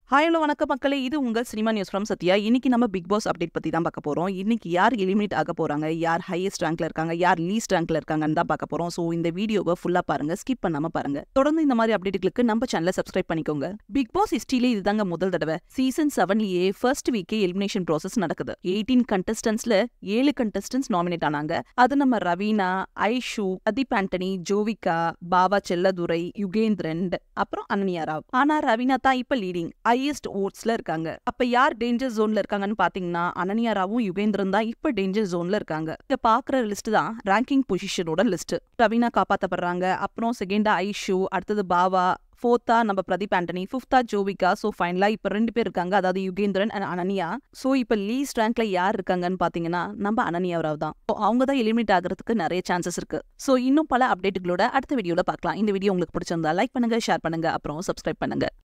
hi hello வணக்கம் மக்களே இது உங்கள் சினிமா நியூஸ் ஃப்ரம் சத்யா இன்னைக்கு நம்ம பிக் பாஸ் அப்டேட் பத்தி தான் பார்க்க போறோம் இன்னைக்கு யார் எலிமினேட் ஆக போறாங்க யார் ஹையஸ்ட் ரேங்க்ல இருக்காங்க யார் லீஸ்ட் ரேங்க்ல இருக்காங்கன்னு தான் பார்க்க போறோம் ஸோ இந்த வீடியோவை ஃபுல்லா பாருங்க ஸ்கிப் பண்ணாம பாருங்க தொடர்ந்து இந்த மாதிரி அப்டேட்டுகளுக்கு நம்ம சேனலை சப்ஸ்கிரைப் பண்ணிக்கோங்க பிக் பாஸ் ஹிஸ்டரியில இதுதாங்க முதல் தடவை சீசன் செவன்லயே ஃபர்ஸ்ட் வீக்கே எலிமினேஷன் ப்ராசஸ் நடக்குது எயிட்டீன் கண்டஸ்டன்ஸ்ல ஏழு கண்டஸ்டன்ஸ் நாமினேட் ஆனாங்க அது நம்ம ரவீனா ஐஷு அதீப் ஆண்டனி ஜோவிகா பாவா செல்லதுரை யுகேந்திரன் அப்புறம் அனன்யா ராவ் ஆனா ரவீனா தான் இப்ப லீடிங் ஹையஸ்ட் ஓட்ஸ்ல இருக்காங்க அப்ப யார் டேஞ்சர் ஜோன்ல இருக்காங்கன்னு பாத்தீங்கன்னா அனன்யா ராவும் யுகேந்திரன் தான் இப்ப டேஞ்சர் ஜோன்ல இருக்காங்க இங்க பாக்குற லிஸ்ட் தான் ரேங்கிங் பொசிஷனோட லிஸ்ட் ரவீனா காப்பாத்தப்படுறாங்க அப்புறம் செகண்டா ஐஷு அடுத்தது பாவா ஃபோர்த்தா நம்ம பிரதீப் ஆண்டனி ஃபிஃப்த்தா ஜோவிகா ஸோ ஃபைனலாக இப்போ ரெண்டு பேர் இருக்காங்க அதாவது யுகேந்திரன் அண்ட் அனன்யா ஸோ இப்போ லீஸ்ட் ரேங்க்ல யார் இருக்காங்கன்னு பார்த்தீங்கன்னா நம்ம அனன்யா ராவ் தான் ஸோ அவங்க தான் எலிமினேட் ஆகிறதுக்கு நிறைய சான்சஸ் இருக்கு ஸோ இன்னும் பல அப்டேட்டுகளோட அடுத்த வீடியோல பார்க்கலாம் இந்த வீடியோ உங்களுக்கு பிடிச்சிருந்தா லைக் பண்ணுங்க ஷேர் பண்ணுங்க அப்புறம் சப்ஸ்கிரைப் பண்ணுங்க